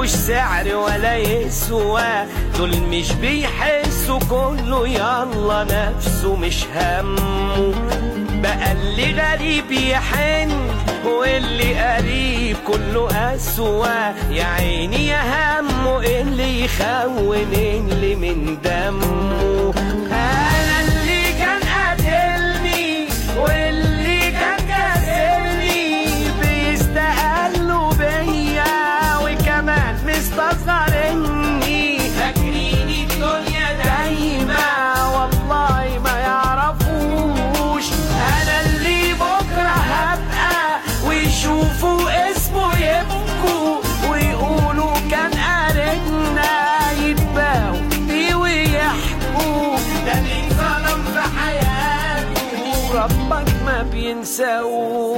ملوش سعر ولا يسوى دول مش بيحسوا كله يلا نفسه مش همه بقى اللي غريب يحن واللي قريب كله أسوأ يا عيني يا همه اللي يخون اللي من دمه أنا اللي كان قاتلني واللي كان قاتلني بيستقلوا بيا وكمان مستصغرني فاكرين الدنيا دايما والله ما يعرفوش انا اللي بكره هبقى ويشوفوا اسمه يبكوا ويقولوا كان قارنا يتباهوا بيه ويحكوا ده اللي ظلم في حياته ربك ما بينساوش